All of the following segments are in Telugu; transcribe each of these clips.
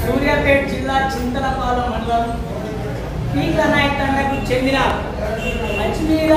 సూర్యాపేట జిల్లా చింతలపాలెం మండలం పీక నాయక్ తండకు చెందిన మంచినీర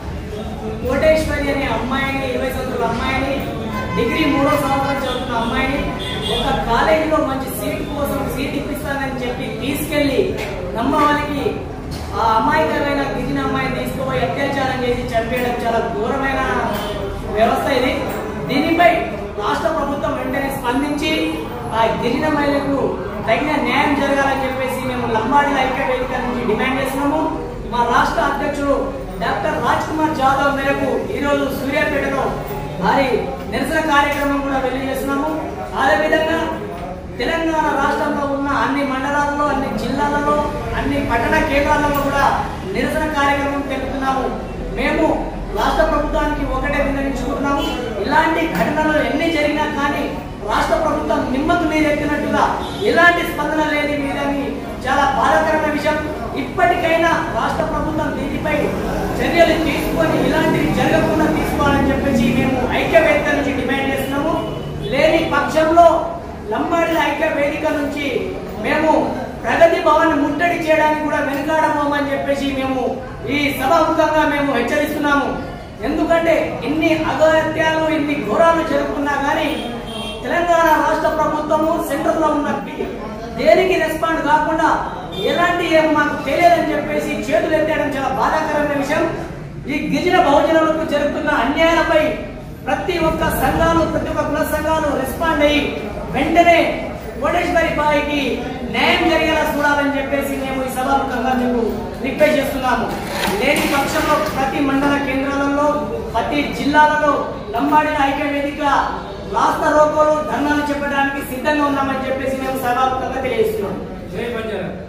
కోటేశ్వరి అనే అమ్మాయిని ఇరవై సంవత్సరాల అమ్మాయిని డిగ్రీ మూడో సంవత్సరం చదువుతున్న అమ్మాయిని ఒక కాలేజీలో మంచి సీట్ కోసం సీట్ ఇప్పిస్తానని చెప్పి తీసుకెళ్లి నమ్మవానికి ఆ అమాయకమైన గిరిజన అమ్మాయిని తీసుకుపోయి అత్యాచారం చేసి చంపేయడం చాలా ఘోరమైన వ్యవస్థ ఇది దీనిపై రాష్ట్ర ప్రభుత్వం వెంటనే స్పందించి ఆ గిరిజన మహిళలకు తగిన న్యాయం జరగాలని చెప్పేసి మేము లంబాడి ఐక్య వేదిక నుంచి డిమాండ్ చేస్తున్నాము మా రాష్ట్ర అధ్యక్షుడు డాక్టర్ రాజ్ కుమార్ జాదవ్ మేరకు ఈ రోజు సూర్యాపేటలో భారీ నిరసన కార్యక్రమం కూడా వెళ్లిచేస్తున్నాము అదేవిధంగా తెలంగాణ రాష్ట్రంలో ఉన్న అన్ని మండలాల్లో అన్ని జిల్లాలలో అన్ని పట్టణ కేంద్రాలలో కూడా నిరసన కార్యక్రమం తెలుపుతున్నాము మేము రాష్ట్ర ప్రభుత్వానికి ఒకటే విన్నవించుకుంటున్నాము ఇలాంటి ఘటనలు ఎన్ని జరిగినా కానీ రాష్ట్ర ప్రభుత్వం నిమ్మకు నీరెత్తినట్టుగా ఎలాంటి స్పందన లేని మీదని చాలా బాధాకరమైన విషయం ఇప్పటికైనా రాష్ట్ర ప్రభుత్వం దీనిపై చర్యలు తీసుకొని ఇలాంటివి జరగకుండా తీసుకోవాలని చెప్పేసి మేము ఐక్య వేదిక నుంచి డిమాండ్ చేస్తున్నాము లేని పక్షంలో లంబాడి ఐక్య వేదిక నుంచి మేము ప్రగతి భవన్ ముట్టడి చేయడానికి కూడా వెనుకాడబోమని చెప్పేసి మేము ఈ సభాముఖంగా మేము హెచ్చరిస్తున్నాము ఎందుకంటే ఇన్ని అగత్యాలు ఇన్ని ఘోరాలు జరుగుతున్నా కానీ తెలంగాణ రాష్ట్ర ప్రభుత్వము సెంట్రల్ లో ఉన్న పి- దేనికి రెస్పాండ్ కాకుండా ఎలాంటి ఏం మాకు తెలియదని చెప్పేసి చేతులు ఎత్తేయడం చాలా బాధాకరమైన విషయం ఈ గిరిజన బహుజనులకు జరుగుతున్న అన్యాయాలపై ప్రతి ఒక్క సంఘాలు ప్రతి ఒక్క కుల సంఘాలు రెస్పాండ్ అయ్యి వెంటనే కోటేశ్వరి బాయికి న్యాయం జరిగేలా చూడాలని చెప్పేసి మేము ఈ సభాముఖంగా మీకు రిక్వెస్ట్ చేస్తున్నాము లేని పక్షంలో ప్రతి మండల కేంద్రాలలో ప్రతి జిల్లాలలో లంబాడి ఐక్య వేదిక రాష్ట్ర రోకోలు ధర్నాలు చెప్పడానికి సిద్ధంగా ఉన్నామని చెప్పేసి మేము సభాముఖంగా తెలియజేస్తున్నాము జై బంజారా